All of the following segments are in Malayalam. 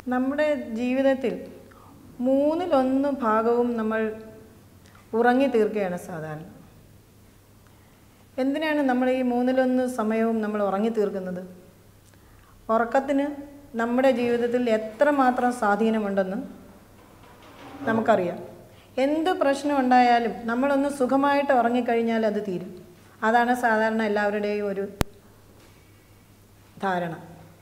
നമ്മുടെ ജീവിതത്തിൽ മൂന്നിലൊന്ന് ഭാഗവും നമ്മൾ ഉറങ്ങി തീർക്കുകയാണ് സാധാരണ എന്തിനാണ് നമ്മൾ ഈ മൂന്നിലൊന്ന് സമയവും നമ്മൾ ഉറങ്ങി തീർക്കുന്നത് ഉറക്കത്തിന് നമ്മുടെ ജീവിതത്തിൽ എത്രമാത്രം സ്വാധീനമുണ്ടെന്ന് നമുക്കറിയാം എന്ത് പ്രശ്നം ഉണ്ടായാലും നമ്മളൊന്ന് സുഖമായിട്ട് ഉറങ്ങിക്കഴിഞ്ഞാൽ അത് തീരും അതാണ് സാധാരണ എല്ലാവരുടെയും ഒരു ധാരണ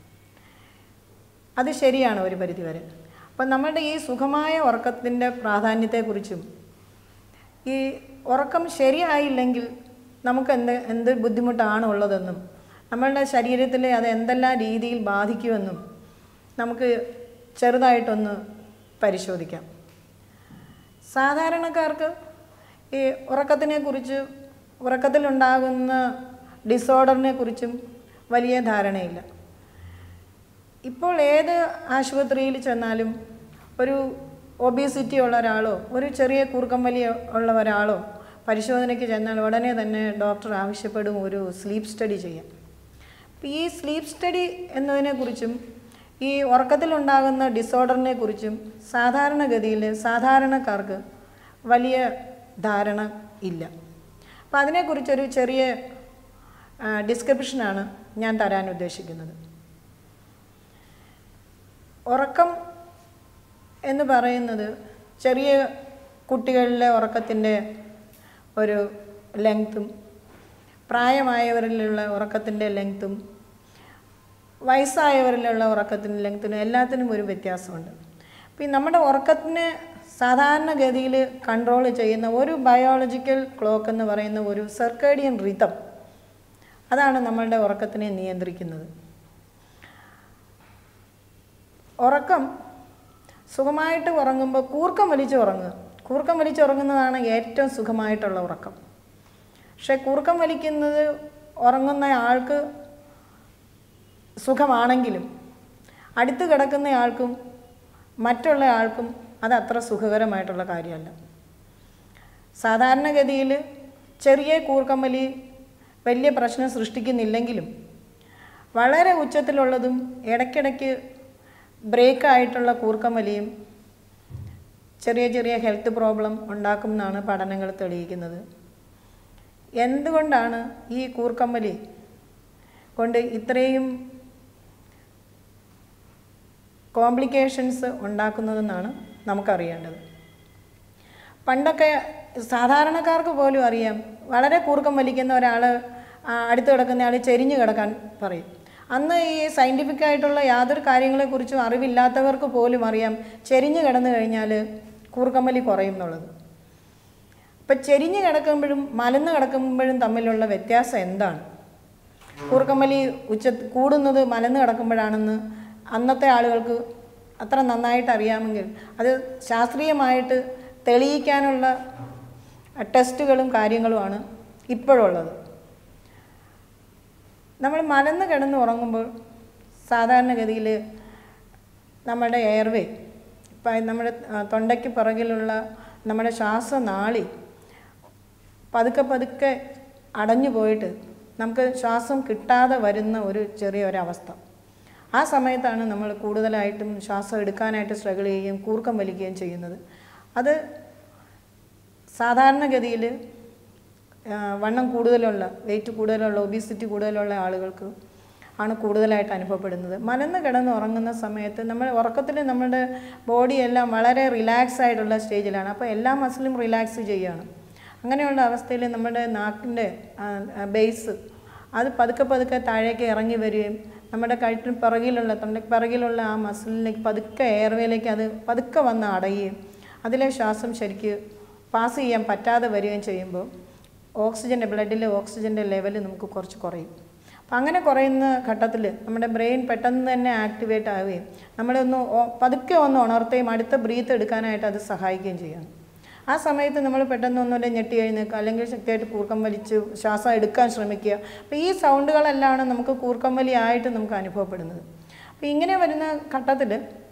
അത് ശരിയാണ് ഒരു പരിധിവരെ അപ്പം നമ്മളുടെ ഈ സുഖമായ ഉറക്കത്തിൻ്റെ പ്രാധാന്യത്തെക്കുറിച്ചും ഈ ഉറക്കം ശരിയായില്ലെങ്കിൽ നമുക്ക് എന്ത് എന്ത് ബുദ്ധിമുട്ടാണ് ഉള്ളതെന്നും നമ്മളുടെ ശരീരത്തിൽ അത് എന്തെല്ലാം രീതിയിൽ ബാധിക്കുമെന്നും നമുക്ക് ചെറുതായിട്ടൊന്ന് പരിശോധിക്കാം സാധാരണക്കാർക്ക് ഈ ഉറക്കത്തിനെ കുറിച്ച് ഉറക്കത്തിലുണ്ടാകുന്ന ഡിസോർഡറിനെ കുറിച്ചും വലിയ ധാരണയില്ല ഇപ്പോൾ ഏത് ആശുപത്രിയിൽ ചെന്നാലും ഒരു ഒബീസിറ്റി ഉള്ള ഒരാളോ ഒരു ചെറിയ കൂർക്കം വലിയ ഉള്ള ഒരാളോ പരിശോധനയ്ക്ക് ചെന്നാൽ ഉടനെ തന്നെ ഡോക്ടർ ആവശ്യപ്പെടും ഒരു സ്ലീപ്പ് സ്റ്റഡി ചെയ്യാൻ അപ്പോൾ ഈ സ്ലീപ്പ് സ്റ്റഡി എന്നതിനെക്കുറിച്ചും ഈ ഉറക്കത്തിലുണ്ടാകുന്ന ഡിസോർഡറിനെ കുറിച്ചും സാധാരണഗതിയിൽ സാധാരണക്കാർക്ക് വലിയ ധാരണ ഇല്ല അപ്പോൾ അതിനെക്കുറിച്ചൊരു ചെറിയ ഡിസ്ക്രിപ്ഷനാണ് ഞാൻ തരാൻ ഉദ്ദേശിക്കുന്നത് ഉറക്കം എന്ന് പറയുന്നത് ചെറിയ കുട്ടികളിലെ ഉറക്കത്തിൻ്റെ ഒരു ലെങ്ത്തും പ്രായമായവരിലുള്ള ഉറക്കത്തിൻ്റെ ലെങ്ത്തും വയസ്സായവരിലുള്ള ഉറക്കത്തിൻ്റെ ലെങ്ത്തിനും എല്ലാത്തിനും ഒരു വ്യത്യാസമുണ്ട് പിന്നെ നമ്മുടെ ഉറക്കത്തിനെ സാധാരണഗതിയിൽ കൺട്രോൾ ചെയ്യുന്ന ഒരു ബയോളജിക്കൽ ക്ലോക്ക് എന്ന് പറയുന്ന ഒരു സർക്കേഡിയൻ റിതം അതാണ് നമ്മളുടെ ഉറക്കത്തിനെ നിയന്ത്രിക്കുന്നത് ഉറക്കം സുഖമായിട്ട് ഉറങ്ങുമ്പോൾ കൂർക്കം വലിച്ച് ഉറങ്ങുക കൂർക്കം വലിച്ച് ഉറങ്ങുന്നതാണ് ഏറ്റവും സുഖമായിട്ടുള്ള ഉറക്കം പക്ഷെ കൂർക്കം വലിക്കുന്നത് ഉറങ്ങുന്ന ആൾക്ക് സുഖമാണെങ്കിലും അടുത്ത് കിടക്കുന്ന ആൾക്കും മറ്റുള്ള ആൾക്കും അത് അത്ര സുഖകരമായിട്ടുള്ള കാര്യമല്ല സാധാരണഗതിയിൽ ചെറിയ കൂർക്കം വലി വലിയ പ്രശ്നം സൃഷ്ടിക്കുന്നില്ലെങ്കിലും വളരെ ഉച്ചത്തിലുള്ളതും ഇടയ്ക്കിടയ്ക്ക് ബ്രേക്കായിട്ടുള്ള കൂർക്കം വലിയും ചെറിയ ചെറിയ ഹെൽത്ത് പ്രോബ്ലം ഉണ്ടാക്കും എന്നാണ് പഠനങ്ങൾ തെളിയിക്കുന്നത് എന്തുകൊണ്ടാണ് ഈ കൂർക്കമ്പലി കൊണ്ട് ഇത്രയും കോംപ്ലിക്കേഷൻസ് ഉണ്ടാക്കുന്നതെന്നാണ് നമുക്കറിയേണ്ടത് പണ്ടൊക്കെ സാധാരണക്കാർക്ക് പോലും അറിയാം വളരെ കൂർക്കം വലിക്കുന്ന ഒരാൾ അടുത്ത് കിടക്കുന്ന ആൾ ചെരിഞ്ഞു കിടക്കാൻ പറയും അന്ന് ഈ സയൻറ്റിഫിക് ആയിട്ടുള്ള യാതൊരു കാര്യങ്ങളെക്കുറിച്ചും അറിവില്ലാത്തവർക്ക് പോലും അറിയാം ചെരിഞ്ഞു കിടന്നു കഴിഞ്ഞാൽ കൂർക്കമ്പലി കുറയും എന്നുള്ളത് ഇപ്പം ചെരിഞ്ഞ് കിടക്കുമ്പോഴും മലന്ന് കിടക്കുമ്പോഴും തമ്മിലുള്ള വ്യത്യാസം എന്താണ് കൂർക്കമ്പലി ഉച്ച കൂടുന്നത് മലന്ന് കിടക്കുമ്പോഴാണെന്ന് അന്നത്തെ ആളുകൾക്ക് അത്ര നന്നായിട്ട് അറിയാമെങ്കിൽ അത് ശാസ്ത്രീയമായിട്ട് തെളിയിക്കാനുള്ള ടെസ്റ്റുകളും കാര്യങ്ങളുമാണ് ഇപ്പോഴുള്ളത് നമ്മൾ മലന്ന് കിടന്ന് ഉറങ്ങുമ്പോൾ സാധാരണഗതിയിൽ നമ്മുടെ എയർവേ ഇപ്പം നമ്മുടെ തൊണ്ടയ്ക്ക് പുറകിലുള്ള നമ്മുടെ ശ്വാസനാളി പതുക്കെ പതുക്കെ അടഞ്ഞു പോയിട്ട് നമുക്ക് ശ്വാസം കിട്ടാതെ വരുന്ന ഒരു ചെറിയ ഒരവസ്ഥ ആ സമയത്താണ് നമ്മൾ കൂടുതലായിട്ടും ശ്വാസം എടുക്കാനായിട്ട് സ്ട്രഗിൾ ചെയ്യുകയും കൂർക്കം വലിക്കുകയും ചെയ്യുന്നത് അത് സാധാരണഗതിയിൽ വണ്ണം കൂടുതലുള്ള വെയിറ്റ് കൂടുതലുള്ള ഒബീസിറ്റി കൂടുതലുള്ള ആളുകൾക്ക് ആണ് കൂടുതലായിട്ട് അനുഭവപ്പെടുന്നത് മലന്ന് കിടന്ന് ഉറങ്ങുന്ന സമയത്ത് നമ്മൾ ഉറക്കത്തിൽ നമ്മുടെ ബോഡിയെല്ലാം വളരെ റിലാക്സ് ആയിട്ടുള്ള സ്റ്റേജിലാണ് അപ്പോൾ എല്ലാ മസിലും റിലാക്സ് ചെയ്യുകയാണ് അങ്ങനെയുള്ള അവസ്ഥയിൽ നമ്മുടെ നാക്കിൻ്റെ ബേസ് അത് പതുക്കെ പതുക്കെ താഴേക്ക് ഇറങ്ങി വരികയും നമ്മുടെ കഴുത്തിന് പിറകിലുള്ള തൊണ്ടയ്ക്ക് പിറകിലുള്ള ആ മസിലിലേക്ക് പതുക്കെ എയർവേയിലേക്ക് അത് പതുക്കെ വന്ന് അടയുകയും അതിലെ ശ്വാസം ശരിക്ക് പാസ് ചെയ്യാൻ പറ്റാതെ വരികയും ചെയ്യുമ്പോൾ ഓക്സിജൻ്റെ ബ്ലഡിലെ ഓക്സിജൻ്റെ ലെവൽ നമുക്ക് കുറച്ച് കുറയും അപ്പം അങ്ങനെ കുറയുന്ന ഘട്ടത്തിൽ നമ്മുടെ ബ്രെയിൻ പെട്ടെന്ന് തന്നെ ആക്ടിവേറ്റ് ആവുകയും നമ്മളൊന്ന് പതുക്കെ ഒന്ന് ഉണർത്തുകയും അടുത്ത ബ്രീത്ത് എടുക്കാനായിട്ട് അത് സഹായിക്കുകയും ചെയ്യണം ആ സമയത്ത് നമ്മൾ പെട്ടെന്ന് ഒന്നുമില്ല ഞെട്ടി എഴുന്നേൽക്കുക അല്ലെങ്കിൽ ശക്തിയായിട്ട് കൂർക്കം വലിച്ച് ശ്വാസം എടുക്കാൻ ശ്രമിക്കുക അപ്പോൾ ഈ സൗണ്ടുകളെല്ലാം നമുക്ക് കൂർക്കം വലി ആയിട്ട് നമുക്ക് അനുഭവപ്പെടുന്നത് അപ്പോൾ ഇങ്ങനെ വരുന്ന ഘട്ടത്തിൽ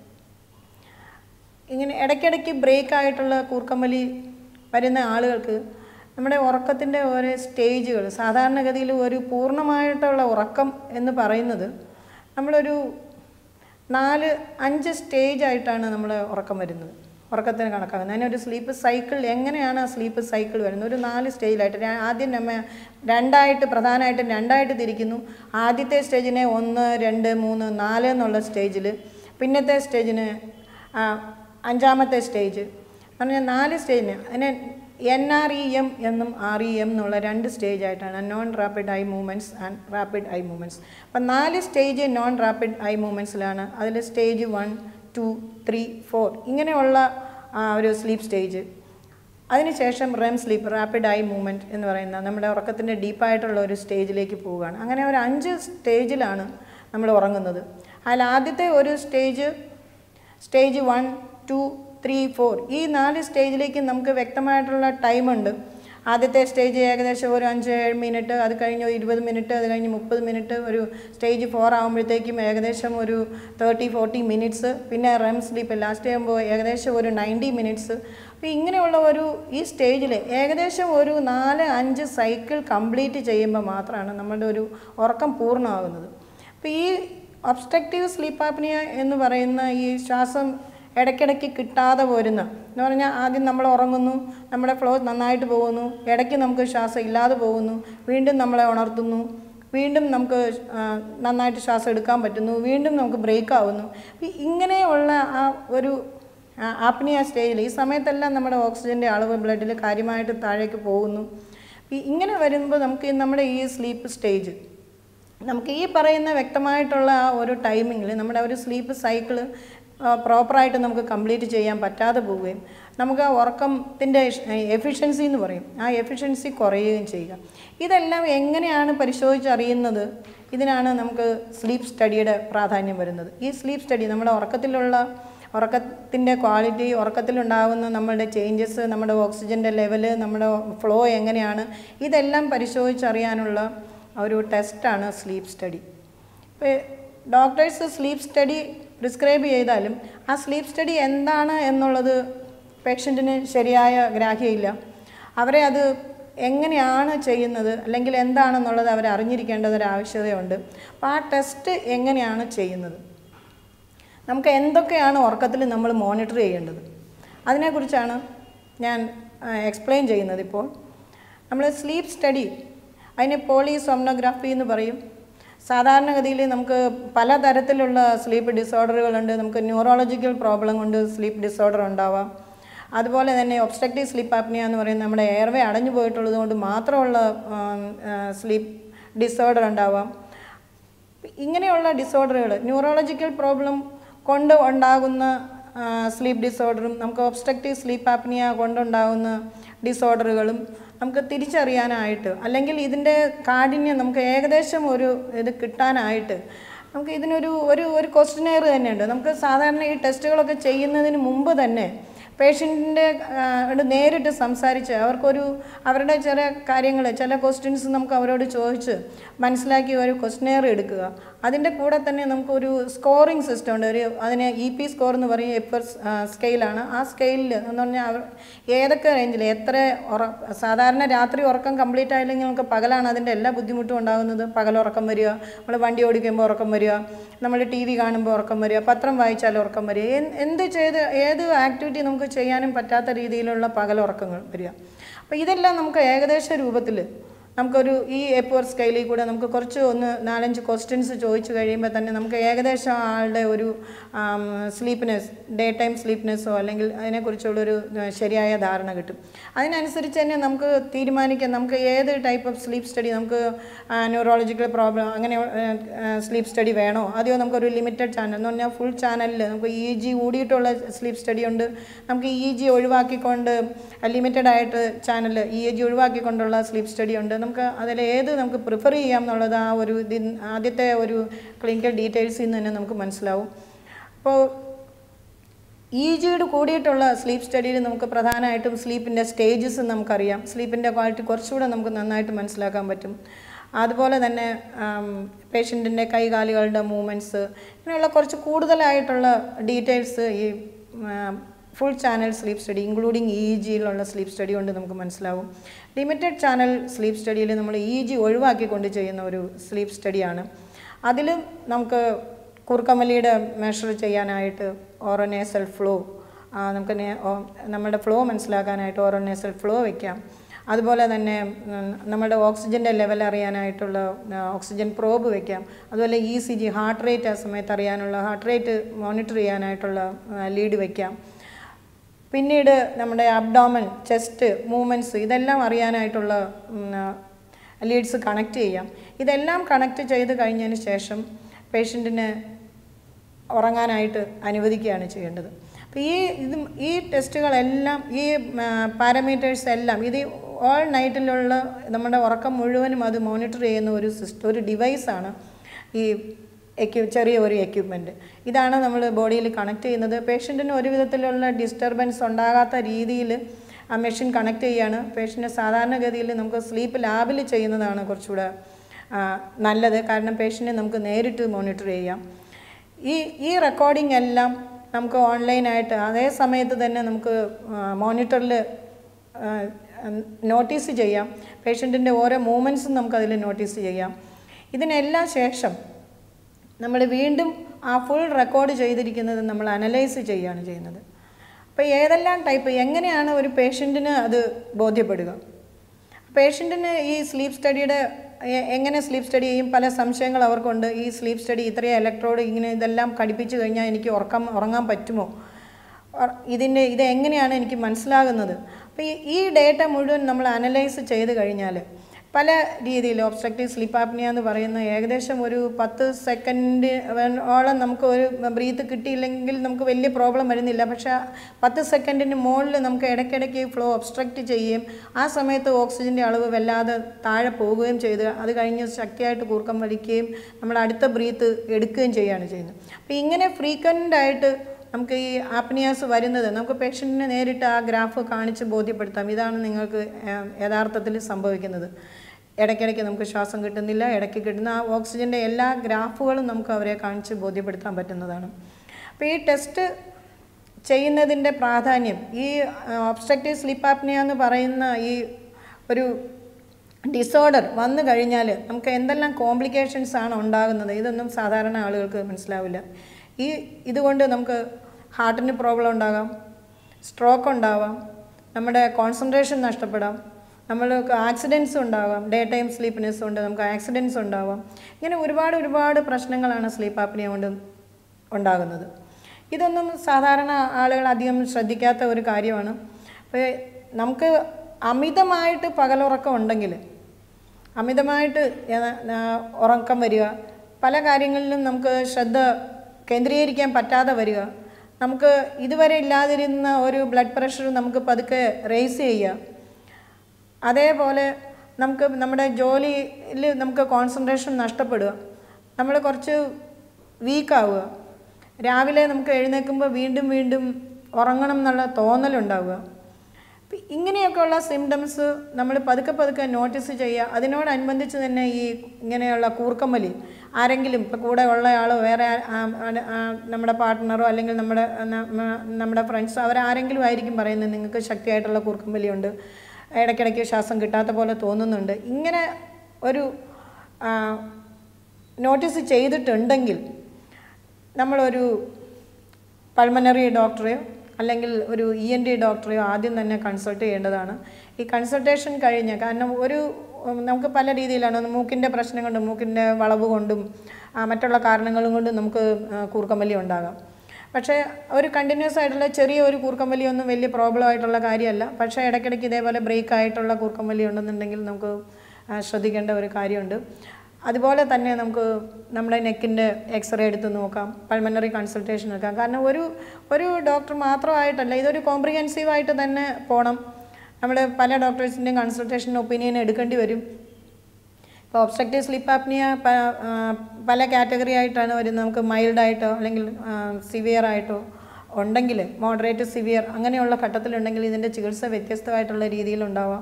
ഇങ്ങനെ ഇടയ്ക്കിടയ്ക്ക് ബ്രേക്ക് ആയിട്ടുള്ള കൂർക്കം വലി വരുന്ന ആളുകൾക്ക് നമ്മുടെ ഉറക്കത്തിൻ്റെ ഓരോ സ്റ്റേജുകൾ സാധാരണഗതിയിൽ ഒരു പൂർണ്ണമായിട്ടുള്ള ഉറക്കം എന്ന് പറയുന്നത് നമ്മളൊരു നാല് അഞ്ച് സ്റ്റേജ് ആയിട്ടാണ് നമ്മൾ ഉറക്കം വരുന്നത് ഉറക്കത്തിന് കണക്കാക്കുന്നത് അതിനൊരു സ്ലീപ്പ് സൈക്കിൾ എങ്ങനെയാണ് ആ സ്ലീപ്പ് സൈക്കിൾ വരുന്നത് ഒരു നാല് സ്റ്റേജിലായിട്ട് ര- ആദ്യം നമ്മ രണ്ടായിട്ട് പ്രധാനമായിട്ടും രണ്ടായിട്ട് തിരിക്കുന്നു ആദ്യത്തെ സ്റ്റേജിനെ ഒന്ന് രണ്ട് മൂന്ന് നാല് എന്നുള്ള സ്റ്റേജിൽ പിന്നത്തെ സ്റ്റേജിന് ആ, അഞ്ചാമത്തെ സ്റ്റേജ് പറഞ്ഞാൽ നാല് സ്റ്റേജിന് അതിനെ എൻ ആർ ഇ എം എന്നും ആർ ഇ എം എന്നുള്ള രണ്ട് സ്റ്റേജ് ആയിട്ടാണ് non rapid eye movements and rapid eye movements അപ്പം നാല് സ്റ്റേജ് നോൺ റാപ്പിഡ് ഐ മൂവ്മെൻറ്റ്സിലാണ് അതിൽ stage one two three four ഇങ്ങനെയുള്ള ആ, ഒരു സ്ലീപ്പ് സ്റ്റേജ് അതിനുശേഷം REM sleep rapid eye movement എന്ന് പറയുന്ന നമ്മുടെ ഉറക്കത്തിൻ്റെ ഡീപ്പായിട്ടുള്ള ഒരു സ്റ്റേജിലേക്ക് പോവുകയാണ് അങ്ങനെ ഒരു അഞ്ച് സ്റ്റേജിലാണ് നമ്മൾ ഉറങ്ങുന്നത് അതിൽ ആദ്യത്തെ ഒരു stage stage one two three four ഈ നാല് സ്റ്റേജിലേക്ക് നമുക്ക് വ്യക്തമായിട്ടുള്ള ടൈമുണ്ട് ആദ്യത്തെ സ്റ്റേജ് ഏകദേശം ഒരു അഞ്ച് ഏഴ് മിനിറ്റ് അത് കഴിഞ്ഞ് ഒരു ഇരുപത് മിനിറ്റ് അത് കഴിഞ്ഞ് മുപ്പത് മിനിറ്റ് ഒരു സ്റ്റേജ് ഫോർ ആകുമ്പോഴത്തേക്കും ഏകദേശം ഒരു തേർട്ടി ഫോർട്ടി മിനിറ്റ്സ് പിന്നെ റെം സ്ലീപ്പ് ലാസ്റ്റ് ആകുമ്പോൾ ഏകദേശം ഒരു നയൻറ്റി മിനിറ്റ്സ് അപ്പോൾ ഇങ്ങനെയുള്ള ഒരു ഈ സ്റ്റേജിൽ ഏകദേശം ഒരു നാല് അഞ്ച് സൈക്കിൾ കംപ്ലീറ്റ് ചെയ്യുമ്പോൾ മാത്രമാണ് നമ്മുടെ ഒരു ഉറക്കം പൂർണ്ണമാകുന്നത് അപ്പോൾ ഈ ഒബ്സ്ട്രക്റ്റീവ് സ്ലീപ്പ് ആപ്നിയ എന്ന് പറയുന്ന ഈ ശ്വാസം ഇടയ്ക്കിടയ്ക്ക് കിട്ടാതെ പോരുന്ന എന്ന് പറഞ്ഞാൽ ആദ്യം നമ്മൾ ഉറങ്ങുന്നു നമ്മുടെ ഫ്ലോ നന്നായിട്ട് പോകുന്നു ഇടയ്ക്ക് നമുക്ക് ശ്വാസം ഇല്ലാതെ പോകുന്നു വീണ്ടും നമ്മളെ ഉണർത്തുന്നു വീണ്ടും നമുക്ക് ആ, നന്നായിട്ട് ശ്വാസം എടുക്കാൻ പറ്റുന്നു വീണ്ടും നമുക്ക് ബ്രേക്ക് ആവുന്നു ഈ ഇങ്ങനെയുള്ള ആ ഒരു ആപ്നിയ സ്റ്റേജിൽ ഈ സമയത്തെല്ലാം നമ്മുടെ ഓക്സിജൻ്റെ അളവ് ബ്ലഡിൽ കാര്യമായിട്ട് താഴേക്ക് പോകുന്നു ഈ ഇങ്ങനെ വരുമ്പോൾ നമുക്ക് ഈ നമ്മുടെ ഈ സ്ലീപ്പ് സ്റ്റേജ് നമുക്ക് ഈ പറയുന്ന വ്യക്തമായിട്ടുള്ള ആ ഒരു ടൈമിങ്ങിൽ നമ്മുടെ ഒരു സ്ലീപ്പ് സൈക്കിള് പ്രോപ്പറായിട്ട് നമുക്ക് കംപ്ലീറ്റ് ചെയ്യാൻ പറ്റാതെ പോവുകയും നമുക്ക് ആ ഉറക്കത്തിൻ്റെ എഫിഷ്യൻസി എന്ന് പറയും ആ എഫിഷ്യൻസി കുറയുകയും ചെയ്യുക ഇതെല്ലാം എങ്ങനെയാണ് പരിശോധിച്ചറിയുന്നത് ഇതിനാണ് നമുക്ക് സ്ലീപ്പ് സ്റ്റഡിയുടെ പ്രാധാന്യം വരുന്നത് ഈ സ്ലീപ്പ് സ്റ്റഡി നമ്മുടെ ഉറക്കത്തിലുള്ള ഉറക്കത്തിൻ്റെ ക്വാളിറ്റി ഉറക്കത്തിലുണ്ടാകുന്ന നമ്മളുടെ ചേഞ്ചസ് നമ്മുടെ ഓക്സിജൻ്റെ ലെവല് നമ്മുടെ ഫ്ലോ എങ്ങനെയാണ് ഇതെല്ലാം പരിശോധിച്ചറിയാനുള്ള ഒരു ടെസ്റ്റാണ് സ്ലീപ്പ് സ്റ്റഡി ഇപ്പോൾ ഡോക്ടേഴ്സ് സ്ലീപ്പ് സ്റ്റഡി പ്രിസ്ക്രൈബ് ചെയ്താലും ആ സ്ലീപ്പ് സ്റ്റഡി എന്താണ് എന്നുള്ളത് പേഷ്യൻറ്റിന് ശരിയായ ഗ്രാഹ്യമില്ല അവരെ അത് എങ്ങനെയാണ് ചെയ്യുന്നത് അല്ലെങ്കിൽ എന്താണെന്നുള്ളത് അവർ അറിഞ്ഞിരിക്കേണ്ടത് ഒരു ആവശ്യകതയുണ്ട് അപ്പോൾ ആ ടെസ്റ്റ് എങ്ങനെയാണ് ചെയ്യുന്നത് നമുക്ക് എന്തൊക്കെയാണ് ഉറക്കത്തിൽ നമ്മൾ മോണിറ്റർ ചെയ്യേണ്ടത് അതിനെക്കുറിച്ചാണ് ഞാൻ എക്സ്പ്ലെയിൻ ചെയ്യുന്നത് ഇപ്പോൾ നമ്മൾ സ്ലീപ്പ് സ്റ്റഡി അതിനെ പോളിസോംനോഗ്രാഫി എന്ന് പറയും സാധാരണഗതിയിൽ നമുക്ക് പലതരത്തിലുള്ള സ്ലീപ്പ് ഡിസോർഡറുകളുണ്ട് നമുക്ക് ന്യൂറോളജിക്കൽ പ്രോബ്ലം കൊണ്ട് സ്ലീപ്പ് ഡിസോർഡർ ഉണ്ടാവാം അതുപോലെ തന്നെ ഒബ്സ്ട്രക്റ്റീവ് സ്ലീപ്പ് ആപ്നിയ എന്ന് പറയുന്നത് നമ്മുടെ എയർവേ അടഞ്ഞു പോയിട്ടുള്ളത് കൊണ്ട് മാത്രമുള്ള സ്ലീപ്പ് ഡിസോർഡർ ഉണ്ടാവാം ഇങ്ങനെയുള്ള ഡിസോർഡറുകൾ ന്യൂറോളജിക്കൽ പ്രോബ്ലം കൊണ്ട് ഉണ്ടാകുന്ന സ്ലീപ്പ് ഡിസോർഡറും നമുക്ക് ഒബ്സ്ട്രക്റ്റീവ് സ്ലീപ്പ് ആപ്നിയ കൊണ്ടുണ്ടാകുന്ന ഡിസോർഡറുകളും നമുക്ക് തിരിച്ചറിയാനായിട്ട് അല്ലെങ്കിൽ ഇതിൻ്റെ കാഠിന്യം നമുക്ക് ഏകദേശം ഒരു ഇത് കിട്ടാനായിട്ട് നമുക്ക് ഇതിനൊരു ഒരു ഒരു ക്വസ്റ്റനെയർ തന്നെയുണ്ട് നമുക്ക് സാധാരണ ഈ ടെസ്റ്റുകളൊക്കെ ചെയ്യുന്നതിന് മുമ്പ് തന്നെ പേഷ്യൻറ്റിൻ്റെ നേരിട്ട് സംസാരിച്ച് അവർക്കൊരു അവരുടെ ചില കാര്യങ്ങൾ ചില ക്വസ്റ്റ്യൻസ് നമുക്ക് അവരോട് ചോദിച്ച് മനസ്സിലാക്കി ഒരു ക്വസ്റ്റനെയർ എടുക്കുക അതിൻ്റെ കൂടെ തന്നെ നമുക്കൊരു സ്കോറിംഗ് സിസ്റ്റം ഉണ്ട് ഒരു അതിന് ഇ പി സ്കോർ എന്ന് പറയും എപ്പർ സ്കെയിലാണ് ആ സ്കെയിലിൽ എന്ന് പറഞ്ഞാൽ അവർ ഏതൊക്കെ റേഞ്ചിൽ എത്ര ഉറ സാധാരണ രാത്രി ഉറക്കം കംപ്ലീറ്റ് ആയില്ലെങ്കിൽ നമുക്ക് പകലാണ് അതിൻ്റെ എല്ലാ ബുദ്ധിമുട്ടും ഉണ്ടാകുന്നത് പകലുറക്കം വരിക നമ്മൾ വണ്ടി ഓടിക്കുമ്പോൾ ഉറക്കം വരിക നമ്മൾ ടി വി കാണുമ്പോൾ ഉറക്കം വരിക പത്രം വായിച്ചാൽ ഉറക്കം വരിക എൻ- എന്ത് ചെയ്ത് ഏത് ആക്ടിവിറ്റി നമുക്ക് ചെയ്യാനും പറ്റാത്ത രീതിയിലുള്ള പകലുറക്കങ്ങൾ വരിക അപ്പോൾ ഇതെല്ലാം നമുക്ക് ഏകദേശ രൂപത്തിൽ നമുക്കൊരു ഈ എപ്പോർ സ്കെയിലിൽ കൂടെ നമുക്ക് കുറച്ച് ഒന്ന് നാലഞ്ച് ക്വസ്റ്റ്യൻസ് ചോദിച്ചു കഴിയുമ്പോൾ തന്നെ നമുക്ക് ഏകദേശം ആളുടെ ഒരു സ്ലീപ്നെസ് ഡേ ടൈം സ്ലീപ്നെസ്സോ അല്ലെങ്കിൽ അതിനെക്കുറിച്ചുള്ളൊരു ആ, ശരിയായ ധാരണ കിട്ടും അതിനനുസരിച്ച് തന്നെ നമുക്ക് തീരുമാനിക്കാം നമുക്ക് ഏത് ടൈപ്പ് ഓഫ് സ്ലീപ്പ് സ്റ്റഡി നമുക്ക് ന്യൂറോളജിക്കൽ പ്രോബ്ലം അങ്ങനെ സ്ലീപ്പ് സ്റ്റഡി വേണോ അതെയോ നമുക്കൊരു ലിമിറ്റഡ് ചാനൽ എന്ന് പറഞ്ഞാൽ ഫുൾ ചാനലിൽ നമുക്ക് ഇ ജി കൂടിയിട്ടുള്ള സ്ലീപ്പ് സ്റ്റഡി ഉണ്ട് നമുക്ക് ഇ ജി ഒഴിവാക്കിക്കൊണ്ട് ലിമിറ്റഡ് ആയിട്ട് ചാനൽ ഇ ജി ഒഴിവാക്കിക്കൊണ്ടുള്ള സ്ലീപ്പ് സ്റ്റഡി ഉണ്ട് നമുക്ക് അതിൽ ഏത് നമുക്ക് പ്രിഫർ ചെയ്യാം എന്നുള്ളത് ആ ഒരു ഇതിൻ ആദ്യത്തെ ഒരു ക്ലിനിക്കൽ ഡീറ്റെയിൽസിൽ നിന്ന് തന്നെ നമുക്ക് മനസ്സിലാവും അപ്പോൾ ഇ ജിയുടെ കൂടിയിട്ടുള്ള സ്ലീപ്പ് സ്റ്റഡിയിൽ നമുക്ക് പ്രധാനമായിട്ടും സ്ലീപ്പിൻ്റെ സ്റ്റേജസ് നമുക്കറിയാം സ്ലീപ്പിൻ്റെ ക്വാളിറ്റി കുറച്ചുകൂടെ നമുക്ക് നന്നായിട്ട് മനസ്സിലാക്കാൻ പറ്റും അതുപോലെ തന്നെ പേഷ്യൻറ്റിൻ്റെ കൈകാലുകളുടെ മൂവ്മെൻറ്റ്സ് ഇങ്ങനെയുള്ള കുറച്ച് കൂടുതലായിട്ടുള്ള ഡീറ്റെയിൽസ് ഈ full channel sleep study including E ജിയിലുള്ള സ്ലീപ്പ് സ്റ്റഡി കൊണ്ട് നമുക്ക് മനസ്സിലാവും ലിമിറ്റഡ് ചാനൽ സ്ലീപ്പ് സ്റ്റഡിയിൽ നമ്മൾ ഇ ജി ഒഴിവാക്കിക്കൊണ്ട് ചെയ്യുന്ന ഒരു സ്ലീപ്പ് സ്റ്റഡിയാണ് അതിലും നമുക്ക് കൂർക്കമല്ലിയുടെ മെഷർ ചെയ്യാനായിട്ട് ഓറോനേസൽ ഫ്ലോ നമുക്ക് നേ- ഓ- നമ്മുടെ ഫ്ലോ മനസ്സിലാക്കാനായിട്ട് ഓറോനേസൽ ഫ്ലോ വയ്ക്കാം അതുപോലെ തന്നെ ഉം, നമ്മുടെ ഓക്സിജൻ്റെ ലെവൽ അറിയാനായിട്ടുള്ള ആ, ഓക്സിജൻ പ്രോബ് വയ്ക്കാം അതുപോലെ E C G heart rate ആ സമയത്ത് അറിയാനുള്ള ഹാർട്ട് റേറ്റ് മോണിറ്റർ ചെയ്യാനായിട്ടുള്ള ലീഡ് വയ്ക്കാം പിന്നീട് നമ്മുടെ അബ്ഡോമൻ ചെസ്റ്റ് മൂവ്മെൻറ്റ്സ് ഇതെല്ലാം അറിയാനായിട്ടുള്ള ലീഡ്സ് കണക്ട് ചെയ്യാം ഇതെല്ലാം കണക്ട് ചെയ്ത് കഴിഞ്ഞതിന് ശേഷം പേഷ്യൻറ്റിന് ഉറങ്ങാനായിട്ട് അനുവദിക്കുകയാണ് ചെയ്യേണ്ടത് അപ്പോൾ ഈ ഇത് ഈ ടെസ്റ്റുകളെല്ലാം ഈ പാരാമീറ്റേഴ്സ് എല്ലാം ഇത് ഓൾ നൈറ്റിലുള്ള നമ്മുടെ ഉറക്കം മുഴുവനും അത് മോണിറ്റർ ചെയ്യുന്ന ഒരു സിസ്റ്റം ഒരു ഡിവൈസാണ് ഈ എക്യു ചെറിയ ഒരു എക്യുപ്മെൻറ്റ് ഇതാണ് നമ്മൾ ബോഡിയിൽ കണക്ട് ചെയ്യുന്നത് പേഷ്യൻറ്റിന് ഒരു വിധത്തിലുള്ള ഡിസ്റ്റർബൻസ് ഉണ്ടാകാത്ത രീതിയിൽ ആ മെഷീൻ കണക്ട് ചെയ്യാണ് പേഷ്യൻറ്റ് സാധാരണഗതിയിൽ നമുക്ക് സ്ലീപ്പ് ലാബിൽ ചെയ്യുന്നതാണ് കുറച്ചുകൂടെ ആ, നല്ലത് കാരണം പേഷ്യൻറ്റിനെ നമുക്ക് നേരിട്ട് മോണിറ്റർ ചെയ്യാം ഈ ഈ റെക്കോർഡിംഗ് എല്ലാം നമുക്ക് ഓൺലൈനായിട്ട് അതേ സമയത്ത് തന്നെ നമുക്ക് മോണിറ്ററിൽ നോട്ടീസ് ചെയ്യാം പേഷ്യൻറ്റിൻ്റെ ഓരോ മൂമെൻറ്റ്സും നമുക്കതിൽ നോട്ടീസ് ചെയ്യാം ഇതിനെല്ലാം ശേഷം നമ്മൾ വീണ്ടും ആ ഫുൾ റെക്കോർഡ് ചെയ്തിരിക്കുന്നത് നമ്മൾ അനലൈസ് ചെയ്യുകയാണ് ചെയ്യുന്നത് അപ്പോൾ ഏതെല്ലാം ടൈപ്പ് എങ്ങനെയാണ് ഒരു പേഷ്യൻറ്റിന് അത് ബോധ്യപ്പെടുക പേഷ്യൻറ്റിന് ഈ സ്ലീപ്പ് സ്റ്റഡിയുടെ എ- എങ്ങനെ സ്ലീപ്പ് സ്റ്റഡി ചെയ്യും പല സംശയങ്ങൾ അവർക്കുണ്ട് ഈ സ്ലീപ്പ് സ്റ്റഡി ഇത്രയും ഇലക്ട്രോഡ് ഇങ്ങനെ ഇതെല്ലാം ഘടിപ്പിച്ച് കഴിഞ്ഞാൽ എനിക്ക് ഉറക്കം ഉറങ്ങാൻ പറ്റുമോ ഉറ- ഇതിൻ്റെ ഇത് എങ്ങനെയാണ് എനിക്ക് മനസ്സിലാകുന്നത് അപ്പോൾ ഈ ഈ ഡേറ്റ മുഴുവൻ നമ്മൾ അനലൈസ് ചെയ്ത് കഴിഞ്ഞാൽ പല രീതിയിൽ ഒബ്സ്ട്രക്റ്റീവ് സ്ലീപ്പ് ആപ്നിയ എന്ന് പറയുന്ന ഏകദേശം ഒരു പത്ത് സെക്കൻഡ് ഓളം നമുക്ക് ഒരു ബ്രീത്ത് കിട്ടിയില്ലെങ്കിൽ നമുക്ക് വലിയ പ്രോബ്ലം വരുന്നില്ല പക്ഷേ പത്ത് സെക്കൻഡിന് മുകളിൽ നമുക്ക് ഇടയ്ക്കിടയ്ക്ക് ഫ്ലോ ഒബ്സ്ട്രക്റ്റ് ചെയ്യുകയും ആ സമയത്ത് ഓക്സിജൻ്റെ അളവ് വല്ലാതെ താഴെ പോവുകയും ചെയ്ത് അത് കഴിഞ്ഞ് ശക്തിയായിട്ട് കൂർക്കം വലിക്കുകയും നമ്മൾ അടുത്ത ബ്രീത്ത് എടുക്കുകയും ചെയ്യുകയാണ് ചെയ്യുന്നത് അപ്പോൾ ഇങ്ങനെ ഫ്രീക്വൻ്റ് ആയിട്ട് നമുക്ക് ഈ ആപ്നിയാസ് വരുന്നത് നമുക്ക് പേഷ്യൻറ്റിനെ നേരിട്ട് ആ ഗ്രാഫ് കാണിച്ച് ബോധ്യപ്പെടുത്താം ഇതാണ് നിങ്ങൾക്ക് ഏഹ്, യഥാർത്ഥത്തിൽ സംഭവിക്കുന്നത് ഇടയ്ക്കിടയ്ക്ക് നമുക്ക് ശ്വാസം കിട്ടുന്നില്ല ഇടയ്ക്ക് കിട്ടുന്ന ആ ഓക്സിജൻ്റെ എല്ലാ ഗ്രാഫുകളും നമുക്ക് അവരെ കാണിച്ച് ബോധ്യപ്പെടുത്താൻ പറ്റുന്നതാണ് അപ്പോൾ ഈ ടെസ്റ്റ് ചെയ്യുന്നതിൻ്റെ പ്രാധാന്യം ഈ ഒബ്സ്ട്രക്റ്റീവ് സ്ലീപ്പ് ആപ്നിയ എന്ന് പറയുന്ന ഈ ഒരു ഡിസോർഡർ വന്നു കഴിഞ്ഞാൽ നമുക്ക് എന്തെല്ലാം കോംപ്ലിക്കേഷൻസ് ആണ് ഉണ്ടാകുന്നത് ഇതൊന്നും സാധാരണ ആളുകൾക്ക് മനസ്സിലാവില്ല ഈ ഇതുകൊണ്ട് നമുക്ക് ഹാർട്ടിന് പ്രോബ്ലം ഉണ്ടാകാം സ്ട്രോക്ക് ഉണ്ടാവാം നമ്മുടെ കോൺസെൻട്രേഷൻ നഷ്ടപ്പെടാം നമ്മൾക്ക് ആക്സിഡൻസ് ഉണ്ടാവാം ഡേ ടൈം സ്ലീപ്പ്നെസ് കൊണ്ട് നമുക്ക് ആക്സിഡൻസ് ഉണ്ടാവാം ഇങ്ങനെ ഒരുപാട് ഒരുപാട് പ്രശ്നങ്ങളാണ് സ്ലീപ്പ് ആപ്നിയ കൊണ്ട് ഉണ്ടാകുന്നത് ഇതൊന്നും സാധാരണ ആളുകൾ അധികം ശ്രദ്ധിക്കാത്ത ഒരു കാര്യമാണ് അപ്പോൾ നമുക്ക് അമിതമായിട്ട് പകലുറക്കം ഉണ്ടെങ്കിൽ അമിതമായിട്ട് ഏ- ആ, ഉറക്കം വരിക പല കാര്യങ്ങളിലും നമുക്ക് ശ്രദ്ധ കേന്ദ്രീകരിക്കാൻ പറ്റാതെ വരിക നമുക്ക് ഇതുവരെ ഇല്ലാതിരുന്ന ഒരു ബ്ലഡ് പ്രഷർ നമുക്ക് പതുക്കെ റേസ് ചെയ്യുക അതേപോലെ നമുക്ക് നമ്മുടെ ജോലിയിൽ നമുക്ക് കോൺസെൻട്രേഷൻ നഷ്ടപ്പെടുക നമ്മൾ കുറച്ച് വീക്കാവുക രാവിലെ നമുക്ക് എഴുന്നേൽക്കുമ്പോൾ വീണ്ടും വീണ്ടും ഉറങ്ങണം എന്നുള്ള തോന്നലുണ്ടാവുക അപ്പം ഇങ്ങനെയൊക്കെയുള്ള സിംറ്റംസ് നമ്മൾ പതുക്കെ പതുക്കെ നോട്ടീസ് ചെയ്യുക അതിനോടനുബന്ധിച്ച് തന്നെ ഈ ഇങ്ങനെയുള്ള കൂർക്കമ്മലി ആരെങ്കിലും ഇപ്പോൾ കൂടെ ഉള്ള ആളോ വേറെ ആ- ആ- ആ നമ്മുടെ പാർട്ട്ണറോ അല്ലെങ്കിൽ നമ്മുടെ ന- നമ്മുടെ ഫ്രണ്ട്സോ അവരാരെങ്കിലും ആയിരിക്കും പറയുന്നത് നിങ്ങൾക്ക് ശക്തിയായിട്ടുള്ള കൂർക്കമ്പലിയുണ്ട് ഇടയ്ക്കിടയ്ക്ക് ശ്വാസം കിട്ടാത്ത പോലെ തോന്നുന്നുണ്ട് ഇങ്ങനെ ഒരു നോട്ടീസ് ചെയ്തിട്ടുണ്ടെങ്കിൽ നമ്മളൊരു പൾമനറി ഡോക്ടറെയോ അല്ലെങ്കിൽ ഒരു ഇ എൻ ഡി ഡോക്ടറെയോ ആദ്യം തന്നെ കൺസൾട്ട് ചെയ്യേണ്ടതാണ് ഈ കൺസൾട്ടേഷൻ കഴിഞ്ഞ് കാരണം ഒരു ഉം, നമുക്ക് പല രീതിയിലാണ് ഒന്ന് മൂക്കിൻ്റെ പ്രശ്നം കൊണ്ടും മൂക്കിൻ്റെ വളവ് കൊണ്ടും ആ, മറ്റുള്ള കാരണങ്ങളും കൊണ്ടും നമുക്ക് ആ, കൂർക്കമ്പലി ഉണ്ടാകാം പക്ഷേ ഒരു കണ്ടിന്യൂസ് ആയിട്ടുള്ള ചെറിയ ഒരു കൂർക്കമ്പലി ഒന്നും വലിയ പ്രോബ്ലം ആയിട്ടുള്ള കാര്യമല്ല പക്ഷേ ഇടയ്ക്കിടയ്ക്ക് ഇതേപോലെ ബ്രേക്ക് ആയിട്ടുള്ള കൂർക്കമ്പലി ഉണ്ടെന്നുണ്ടെങ്കിൽ നമുക്ക് ആ, ശ്രദ്ധിക്കേണ്ട ഒരു കാര്യമുണ്ട് അതുപോലെ തന്നെ നമുക്ക് നമ്മുടെ നെക്കിൻ്റെ എക്സ്റേ എടുത്ത് നോക്കാം പൾമനറി കൺസൾട്ടേഷൻ എടുക്കാം കാരണം ഒരു ഒരു ഡോക്ടർ മാത്രമായിട്ടല്ല ഇതൊരു കോംപ്രിഹെൻസീവ് ആയിട്ട് തന്നെ പോകണം നമ്മൾ പല ഡോക്ടേഴ്സിൻ്റെയും കൺസൾട്ടേഷൻ ഒപ്പീനിയൻ എടുക്കേണ്ടി വരും ഇപ്പോൾ ഒബ്സ്ട്രക്റ്റീവ് സ്ലീപ്പ് ആപ്നിയ പല കാറ്റഗറി ആയിട്ടാണ് വരുന്നത് നമുക്ക് മൈൽഡായിട്ടോ അല്ലെങ്കിൽ സിവിയർ ആയിട്ടോ ഉണ്ടെങ്കിൽ മോഡറേറ്റ് സിവിയർ അങ്ങനെയുള്ള ഘട്ടത്തിലുണ്ടെങ്കിൽ ഇതിൻ്റെ ചികിത്സ വ്യത്യസ്തമായിട്ടുള്ള രീതിയിലുണ്ടാവാം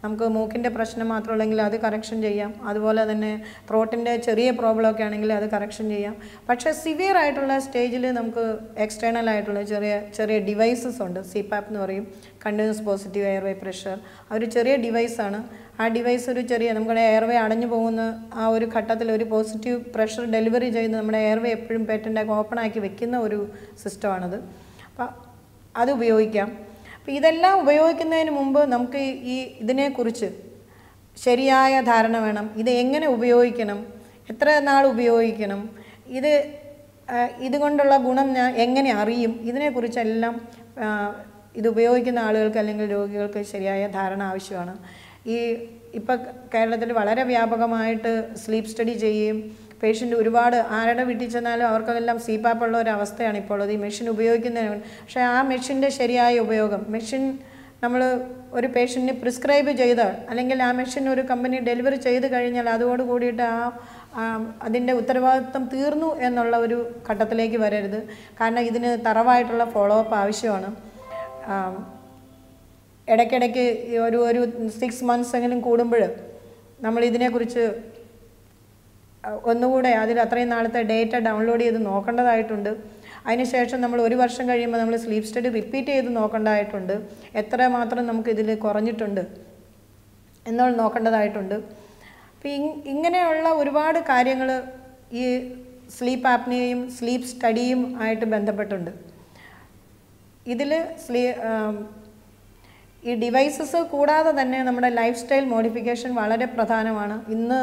നമുക്ക് മൂക്കിൻ്റെ പ്രശ്നം മാത്രമുള്ളെങ്കിൽ അത് കറക്ഷൻ ചെയ്യാം അതുപോലെ തന്നെ ത്രോട്ടിൻ്റെ ചെറിയ പ്രോബ്ലം ഒക്കെ ആണെങ്കിൽ അത് കറക്ഷൻ ചെയ്യാം പക്ഷേ സിവിയർ ആയിട്ടുള്ള സ്റ്റേജിൽ നമുക്ക് എക്സ്റ്റേണൽ ആയിട്ടുള്ള ചെറിയ ചെറിയ ഡിവൈസസ് ഉണ്ട് സിപാപ്പ് എന്ന് പറയും കണ്ടിന്യൂസ് പോസിറ്റീവ് എയർവേ പ്രഷർ ആ ഒരു ചെറിയ ഡിവൈസാണ് ആ ഡിവൈസ് ഒരു ചെറിയ നമ്മുടെ എയർവേ അടഞ്ഞു പോകുന്ന ആ ഒരു ഘട്ടത്തിൽ ഒരു പോസിറ്റീവ് പ്രഷർ ഡെലിവറി ചെയ്യുന്ന നമ്മുടെ എയർവേ എപ്പോഴും പേറ്റൻ്റാക്കി ഓപ്പൺ ആക്കി വെക്കുന്ന ഒരു സിസ്റ്റമാണത് അപ്പം അത് ഉപയോഗിക്കാം അപ്പം ഇതെല്ലാം ഉപയോഗിക്കുന്നതിന് മുമ്പ് നമുക്ക് ഈ ഇതിനെക്കുറിച്ച് ശരിയായ ധാരണ വേണം ഇത് എങ്ങനെ ഉപയോഗിക്കണം എത്ര നാൾ ഉപയോഗിക്കണം ഇത് ആ, ഇതുകൊണ്ടുള്ള ഗുണം ഞാൻ എങ്ങനെ അറിയും ഇതിനെക്കുറിച്ചെല്ലാം ആ, ഇത് ഉപയോഗിക്കുന്ന ആളുകൾക്ക് അല്ലെങ്കിൽ രോഗികൾക്ക് ശരിയായ ധാരണ ആവശ്യമാണ് ഈ ഇപ്പം കേരളത്തിൽ വളരെ വ്യാപകമായിട്ട് സ്ലീപ്പ് സ്റ്റഡി ചെയ്യുകയും പേഷ്യൻ്റ് ഒരുപാട് ആരുടെ വീട്ടിൽ ചെന്നാലും അവർക്കെല്ലാം സീപ്പാപ്പുള്ള ഒരു അവസ്ഥയാണ് ഇപ്പോൾ ഉള്ളത് ഈ മെഷീൻ ഉപയോഗിക്കുന്നതിന് പക്ഷേ ആ മെഷീൻ്റെ ശരിയായ ഉപയോഗം മെഷീൻ നമ്മൾ ഒരു പേഷ്യൻറ്റിന് പ്രിസ്ക്രൈബ് ചെയ്താൽ അല്ലെങ്കിൽ ആ മെഷീൻ ഒരു കമ്പനി ഡെലിവറി ചെയ്ത് കഴിഞ്ഞാൽ അതോട് കൂടിയിട്ട് ആ ആ, അതിൻ്റെ ഉത്തരവാദിത്വം തീർന്നു എന്നുള്ള ഒരു ഘട്ടത്തിലേക്ക് വരരുത് കാരണം ഇതിന് തറവായിട്ടുള്ള ഫോളോ അപ്പ് ആവശ്യമാണ് ആം, ഇടയ്ക്കിടയ്ക്ക് ഈ ഒരു ഒരു സിക്സ് മന്ത്സ് എങ്കിലും കൂടുമ്പോൾ നമ്മൾ ഇതിനെക്കുറിച്ച് അഹ് ഒന്നുകൂടെ അതിൽ അത്രയും നാളത്തെ ഡേറ്റ ഡൗൺലോഡ് ചെയ്ത് നോക്കേണ്ടതായിട്ടുണ്ട് അതിനുശേഷം നമ്മൾ ഒരു വർഷം കഴിയുമ്പോൾ നമ്മൾ സ്ലീപ്പ് സ്റ്റഡി റിപ്പീറ്റ് ചെയ്ത് നോക്കേണ്ടതായിട്ടുണ്ട് എത്ര മാത്രം നമുക്ക് ഇതിൽ കുറഞ്ഞിട്ടുണ്ട് എന്നുള്ളത് നോക്കേണ്ടതായിട്ടുണ്ട് അപ്പം ഇങ് ഇങ്ങനെയുള്ള ഒരുപാട് കാര്യങ്ങൾ ഈ സ്ലീപ്പ് ആപ്നിയയും സ്ലീപ്പ് സ്റ്റഡിയും ആയിട്ട് ബന്ധപ്പെട്ടുണ്ട് ഇതിൽ സ്ലീ ആം, ഈ ഡിവൈസസ് കൂടാതെ തന്നെ നമ്മുടെ ലൈഫ് സ്റ്റൈൽ മോഡിഫിക്കേഷൻ വളരെ പ്രധാനമാണ് ഇന്ന്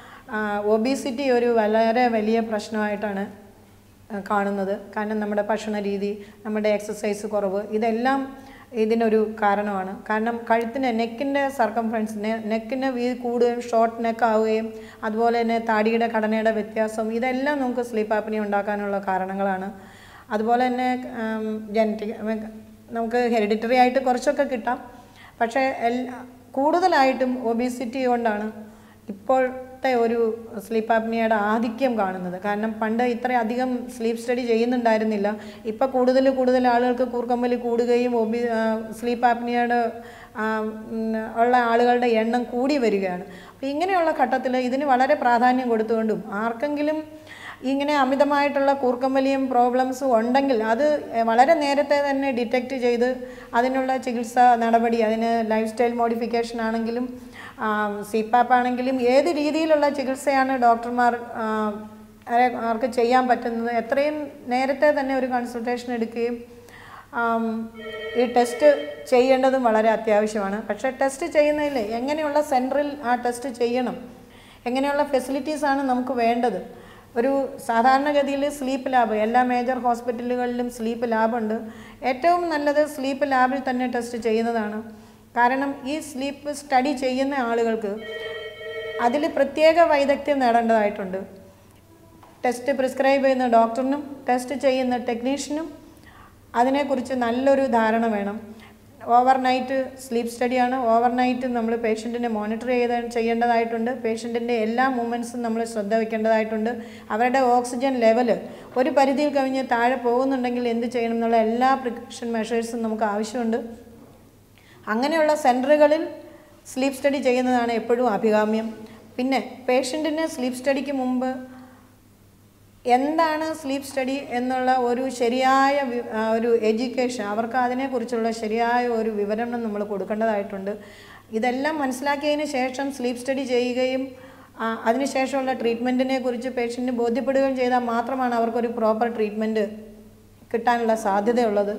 ഒബീസിറ്റി ഒരു വളരെ വലിയ പ്രശ്നമായിട്ടാണ് ആ, കാണുന്നത് കാരണം നമ്മുടെ ഭക്ഷണ രീതി നമ്മുടെ എക്സസൈസ് കുറവ് ഇതെല്ലാം ഇതിനൊരു കാരണമാണ് കാരണം കഴുത്തിന് നെക്കിൻ്റെ സർക്കംഫറൻസ് നെക്കിന് വീ കൂടുകയും ഷോർട്ട് നെക്ക് ആവുകയും അതുപോലെ തന്നെ താടിയുടെ ഘടനയുടെ വ്യത്യാസം ഇതെല്ലാം നമുക്ക് സ്ലീപ്പ് ആപ്നി ഉണ്ടാക്കാനുള്ള കാരണങ്ങളാണ് അതുപോലെ തന്നെ ജനറ്റിക് നമുക്ക് ഹെറിഡിറ്ററി ആയിട്ട് കുറച്ചൊക്കെ കിട്ടാം പക്ഷേ എൽ കൂടുതലായിട്ടും ഒബീസിറ്റി കൊണ്ടാണ് ഇപ്പോഴത്തെ ഒരു സ്ലീപ്പ് ആപ്നിയയുടെ ആധിക്യം കാണുന്നത് കാരണം പണ്ട് ഇത്രയധികം സ്ലീപ്പ് സ്റ്റഡി ചെയ്യുന്നുണ്ടായിരുന്നില്ല ഇപ്പം കൂടുതൽ കൂടുതൽ ആളുകൾക്ക് കൂർക്കമ്പലി കൂടുകയും ഒബി സ്ലീപ്പ് ആപ്നിയയുടെ ആ, ഉം, ഉള്ള ആളുകളുടെ എണ്ണം കൂടി വരികയാണ് അപ്പോൾ ഇങ്ങനെയുള്ള ഘട്ടത്തിൽ ഇതിന് വളരെ പ്രാധാന്യം കൊടുത്തുകൊണ്ടും ആർക്കെങ്കിലും ഇങ്ങനെ അമിതമായിട്ടുള്ള കൂർക്കമ്പലിയും പ്രോബ്ലംസും ഉണ്ടെങ്കിൽ അത് വളരെ നേരത്തെ തന്നെ ഡിറ്റക്റ്റ് ചെയ്ത് അതിനുള്ള ചികിത്സ നടപടി അതിന് ലൈഫ് സ്റ്റൈൽ മോഡിഫിക്കേഷൻ ആണെങ്കിലും സിപാപ്പ് ആണെങ്കിലും ഏത് രീതിയിലുള്ള ചികിത്സയാണ് ഡോക്ടർമാർ ആ, ആരെ- ആർക്ക് ചെയ്യാൻ പറ്റുന്നത് എത്രയും നേരത്തെ തന്നെ ഒരു കൺസൾട്ടേഷൻ എടുക്കുകയും ആം, ഈ ടെസ്റ്റ് ചെയ്യേണ്ടതും വളരെ അത്യാവശ്യമാണ് പക്ഷേ ടെസ്റ്റ് ചെയ്യുന്നതിൽ എങ്ങനെയുള്ള സെൻറ്ററിൽ ആ ടെസ്റ്റ് ചെയ്യണം എങ്ങനെയുള്ള ഫെസിലിറ്റീസാണ് നമുക്ക് വേണ്ടത് ഒരു സാധാരണഗതിയിൽ സ്ലീപ്പ് ലാബ് എല്ലാ മേജർ ഹോസ്പിറ്റലുകളിലും സ്ലീപ്പ് ലാബുണ്ട് ഏറ്റവും നല്ലത് സ്ലീപ്പ് ലാബിൽ തന്നെ ടെസ്റ്റ് ചെയ്യുന്നതാണ് കാരണം ഈ സ്ലീപ്പ് സ്റ്റഡി ചെയ്യുന്ന ആളുകൾക്ക് അതിൽ പ്രത്യേക വൈദഗ്ധ്യം നേടേണ്ടതായിട്ടുണ്ട് ടെസ്റ്റ് പ്രിസ്ക്രൈബ് ചെയ്യുന്ന ഡോക്ടറിനും ടെസ്റ്റ് ചെയ്യുന്ന ടെക്നീഷ്യനും അതിനെക്കുറിച്ച് നല്ലൊരു ധാരണ വേണം ഓവർ നൈറ്റ് സ്ലീപ്പ് സ്റ്റഡിയാണ് ഓവർ നൈറ്റ് നമ്മൾ പേഷ്യൻറ്റിനെ മോണിറ്റർ ചെയ്ത് ചെയ്യേണ്ടതായിട്ടുണ്ട് പേഷ്യൻറ്റിൻ്റെ എല്ലാ മൂമെൻറ്റ്സും നമ്മൾ ശ്രദ്ധ വയ്ക്കേണ്ടതായിട്ടുണ്ട് അവരുടെ ഓക്സിജൻ ലെവൽ ഒരു പരിധിയിൽ കവിഞ്ഞ് താഴെ പോകുന്നുണ്ടെങ്കിൽ എന്ത് ചെയ്യണം എന്നുള്ള എല്ലാ പ്രിക്കോഷൻ മെഷേഴ്സും നമുക്ക് ആവശ്യമുണ്ട് അങ്ങനെയുള്ള സെൻറ്ററുകളിൽ സ്ലീപ്പ് സ്റ്റഡി ചെയ്യുന്നതാണ് എപ്പോഴും അഭികാമ്യം പിന്നെ പേഷ്യൻറ്റിന് സ്ലീപ്പ് സ്റ്റഡിക്ക് മുമ്പ് എന്താണ് സ്ലീപ്പ് സ്റ്റഡി എന്നുള്ള ഒരു ശരിയായ വി- ആ, ഒരു എഡ്യൂക്കേഷൻ അവർക്ക് അതിനെക്കുറിച്ചുള്ള ശരിയായ ഒരു വിവരണം നമ്മൾ കൊടുക്കേണ്ടതായിട്ടുണ്ട് ഇതെല്ലാം മനസ്സിലാക്കിയതിന് ശേഷം സ്ലീപ്പ് സ്റ്റഡി ചെയ്യുകയും ആ, അതിനുശേഷമുള്ള ട്രീറ്റ്മെൻറ്റിനെ കുറിച്ച് പേഷ്യൻറ്റിന് ബോധ്യപ്പെടുകയും ചെയ്താൽ മാത്രമാണ് അവർക്കൊരു പ്രോപ്പർ ട്രീറ്റ്മെൻറ്റ് കിട്ടാനുള്ള സാധ്യതയുള്ളത്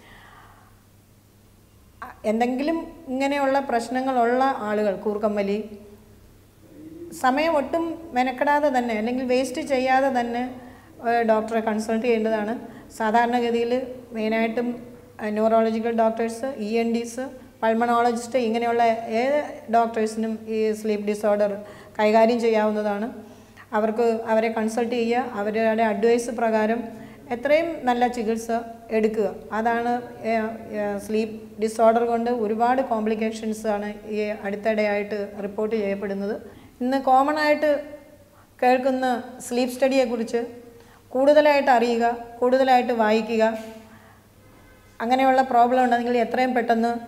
അ- എന്തെങ്കിലും ഇങ്ങനെയുള്ള പ്രശ്നങ്ങളുള്ള ആളുകൾ കൂർക്കമ്പലി സമയം ഒട്ടും മെനക്കെടാതെ തന്നെ അല്ലെങ്കിൽ വേസ്റ്റ് ചെയ്യാതെ തന്നെ ഏഹ്, ഡോക്ടറെ കൺസൾട്ട് ചെയ്യേണ്ടതാണ് സാധാരണഗതിയിൽ മെയിനായിട്ടും ന്യൂറോളജിക്കൽ ഡോക്ടേഴ്സ് ഇ എൻ ഡിസ് പൾമണോളജിസ്റ്റ് ഇങ്ങനെയുള്ള ഏത് ഡോക്ടേഴ്സിനും ഈ സ്ലീപ്പ് ഡിസോർഡർ കൈകാര്യം ചെയ്യാവുന്നതാണ് അവർക്ക് അവരെ കൺസൾട്ട് ചെയ്യുക അവരുടെ അഡ്വൈസ് പ്രകാരം എത്രയും നല്ല ചികിത്സ എടുക്കുക അതാണ് സ്ലീപ്പ് ഡിസോർഡർ കൊണ്ട് ഒരുപാട് കോംപ്ലിക്കേഷൻസ് ആണ് ഈ അടുത്തിടെയായിട്ട് റിപ്പോർട്ട് ചെയ്യപ്പെടുന്നത് ഇന്ന് കോമൺ ആയിട്ട് കേൾക്കുന്ന സ്ലീപ്പ് സ്റ്റഡിയെക്കുറിച്ച് കൂടുതലായിട്ട് അറിയുക കൂടുതലായിട്ട് വായിക്കുക അങ്ങനെയുള്ള പ്രോബ്ലം ഉണ്ടെങ്കിൽ എത്രയും പെട്ടെന്ന്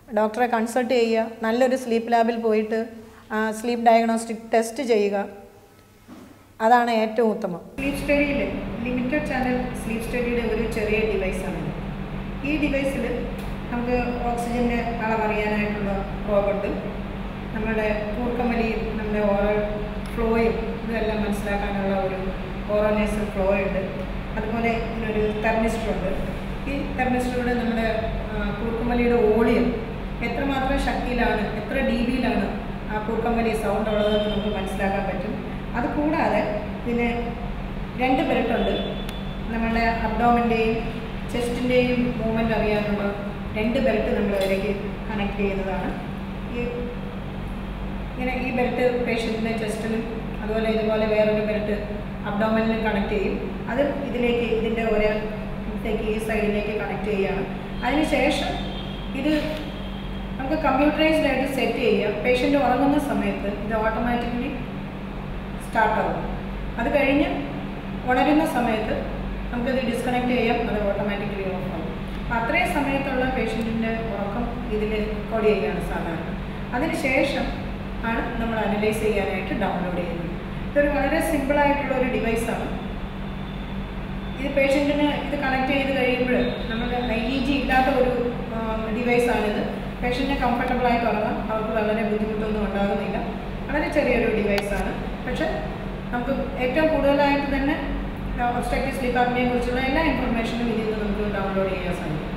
ഡോക്ടറെ കൺസൾട്ട് ചെയ്യുക നല്ലൊരു സ്ലീപ്പ് ലാബിൽ പോയിട്ട് സ്ലീപ്പ് ഡയഗ്നോസ്റ്റിക് ടെസ്റ്റ് ചെയ്യുക അതാണ് ഏറ്റവും ഉത്തമം സ്ലീപ്പ് സ്റ്റഡിയിൽ ലിമിറ്റഡ് ചാനൽ സ്ലീപ്പ് സ്റ്റഡിയുടെ ഒരു ചെറിയ ഡിവൈസാണ് ഈ ഡിവൈസിൽ നമുക്ക് ഓക്സിജൻ്റെ അളവറിയാനായിട്ടുള്ള പ്രോബുണ്ട് നമ്മുടെ കൂർക്കമലിയും നമ്മുടെ ഓറൽ ഫ്ലോയും ഇതെല്ലാം മനസ്സിലാക്കാനുള്ള ഒരു ഓറോനേസൽ ഫ്ലോ ഉണ്ട് അതുപോലെ ഇതിനൊരു തെർമിസ്റ്റർ ഉണ്ട് ഈ തെർമിസ്റ്ററിലൂടെ നമ്മുടെ ആ, കൂർക്കമലിയുടെ ഓളിയം എത്രമാത്രം ശക്തിയിലാണ് എത്ര ഡി ബിയിലാണ് ആ കൂർക്കമലി സൗണ്ട് ഉള്ളതെന്ന് നമുക്ക് മനസ്സിലാക്കാൻ പറ്റും അതുകൂടാതെ ഇതിന് രണ്ട് ബെൽറ്റുണ്ട് നമ്മളുടെ അബ്ഡോമിൻ്റെയും ചെസ്റ്റിൻ്റെയും മൂവ്മെൻറ്റ് അറിയാനുള്ള രണ്ട് ബെൽറ്റ് നമ്മൾ അതിലേക്ക് കണക്ട് ചെയ്യുന്നതാണ് ഈ ഇങ്ങനെ ഈ ബെൽറ്റ് പേഷ്യൻറ്റിൻ്റെ ചെസ്റ്റിലും അതുപോലെ ഇതുപോലെ വേറൊരു ബെൽറ്റ് അബ്ഡോമനിലും കണക്ട് ചെയ്യും അതും ഇതിലേക്ക് ഇതിൻ്റെ ഒരു ഇതിലേക്ക് ഈ സൈഡിലേക്ക് കണക്ട് ചെയ്യുകയാണ് അതിനുശേഷം ഇത് നമുക്ക് കമ്പ്യൂട്ടറൈസ്ഡ് ആയിട്ട് സെറ്റ് ചെയ്യാം പേഷ്യൻ്റ് ഉറങ്ങുന്ന സമയത്ത് ഇത് ഓട്ടോമാറ്റിക്കലി സ്റ്റാർട്ടാവും അത് കഴിഞ്ഞ് ഉണരുന്ന സമയത്ത് നമുക്കത് ഡിസ്കണക്ട് ചെയ്യാം അത് ഓട്ടോമാറ്റിക്കലി ഓഫ് ആവും അപ്പോൾ അത്രയും സമയത്തുള്ള പേഷ്യൻറ്റിൻ്റെ ഉറക്കം ഇതിൽ റെക്കോർഡ് ചെയ്യുകയാണ് സാധാരണ അതിനുശേഷം ആണ് നമ്മൾ അനലൈസ് ചെയ്യാനായിട്ട് ഡൗൺലോഡ് ചെയ്യുന്നത് ഇതൊരു വളരെ സിമ്പിളായിട്ടുള്ള ഒരു ഡിവൈസാണ് ഇത് പേഷ്യൻറ്റിന് ഇത് കണക്ട് ചെയ്ത് കഴിയുമ്പോൾ നമ്മുടെ ഐ ഇ ജി ഇല്ലാത്ത ഒരു ഡിവൈസാണിത് പേഷ്യൻറ്റിന് കംഫർട്ടബിൾ ആയിട്ട് ഉറങ്ങാം അവർക്ക് വളരെ ബുദ്ധിമുട്ടൊന്നും ഉണ്ടാകുന്നില്ല വളരെ ചെറിയൊരു ഡിവൈസാണ് പക്ഷെ നമുക്ക് ഏറ്റവും കൂടുതലായിട്ട് തന്നെ ഒബ്സ്ട്രക്റ്റീവ് സ്ലീപ്പ് ആപ്നിയെ കുറിച്ചുള്ള എല്ലാ ഇൻഫർമേഷനും ഇതിൽ നിന്ന് നമുക്ക് ഡൗൺലോഡ് ചെയ്യാൻ സാധിക്കും